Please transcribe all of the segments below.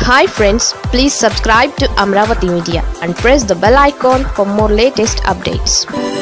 hi friends please subscribe to Amaravati media and press the bell icon for more latest updates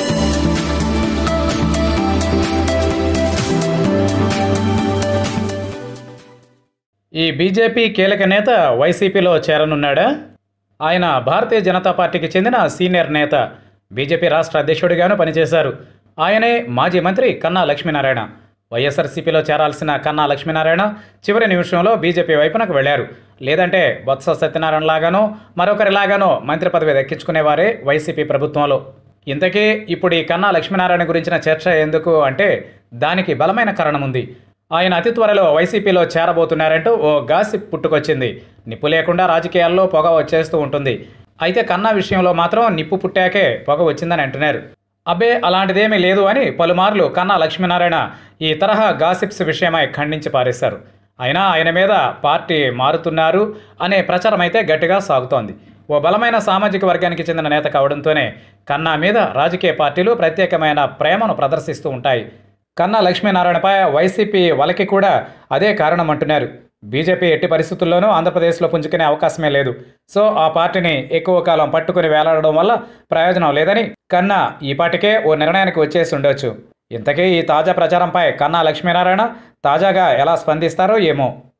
ఈ BJP కీలక నేత వైసీపీలో చేరనున్నాడా ఆయన భారతీయ జనతా పార్టీకి చెందిన సీనియర్ నేత బీజేపీ రాష్ట్ర అధ్యక్షుడిగాను పనిచేశారు ఆయనే మాజీ మంత్రి కన్నా లక్ష్మీనారాయణ వైఎస్ఆర్సీపీలో చేరాల్సిన కన్నా లక్ష్మీనారాయణ చివరి నిమిషంలో బీజేపీ వైపునకు వెళ్లారు లేదంటే బొత్స సత్యనారాయణ లాగానో మరొకరిలాగానో మంత్రి పదవి దక్కించుకునేవారే వైసీపీ ప్రభుత్వంలో ఇంతకీ ఇప్పుడు ఈ కన్నా లక్ష్మీనారాయణ గురించిన చర్చ ఎందుకు అంటే దానికి బలమైన కారణం ఉంది ఆయన అతి త్వరలో వైసీపీలో చేరబోతున్నారంటూ ఓ గాసిప్ పుట్టుకొచ్చింది నిప్పు లేకుండా రాజకీయాల్లో పొగ వచ్చేస్తూ ఉంటుంది అయితే కన్నా విషయంలో మాత్రం నిప్పు పుట్టాకే పొగ వచ్చిందని అంటున్నారు అబ్బే అలాంటిదేమీ లేదు అని పలుమార్లు కన్నా లక్ష్మీనారాయణ ఈ తరహా గాసిప్స్ విషయమై ఖండించి పారేశారు అయినా ఆయన మీద పార్టీ మారుతున్నారు అనే ప్రచారం అయితే గట్టిగా సాగుతోంది ఓ బలమైన సామాజిక వర్గానికి చెందిన నేత కావడంతోనే కన్నా మీద రాజకీయ పార్టీలు ప్రత్యేకమైన ప్రేమను ప్రదర్శిస్తూ ఉంటాయి కన్నా లక్ష్మీనారాయణపై వైసీపీ వలకి కూడా అదే కారణం అంటున్నారు బీజేపీ ఎట్టి పరిస్థితుల్లోనూ ఆంధ్రప్రదేశ్లో పుంజుకునే అవకాశమే లేదు సో ఆ పార్టీని ఎక్కువ కాలం పట్టుకుని వేలాడడం వల్ల ప్రయోజనం లేదని కన్నా ఈ పాటికే ఓ నిర్ణయానికి వచ్చేసి ఉండొచ్చు ఇంతకీ ఈ తాజా ప్రచారంపై కన్నా లక్ష్మీనారాయణ తాజాగా ఎలా స్పందిస్తారో ఏమో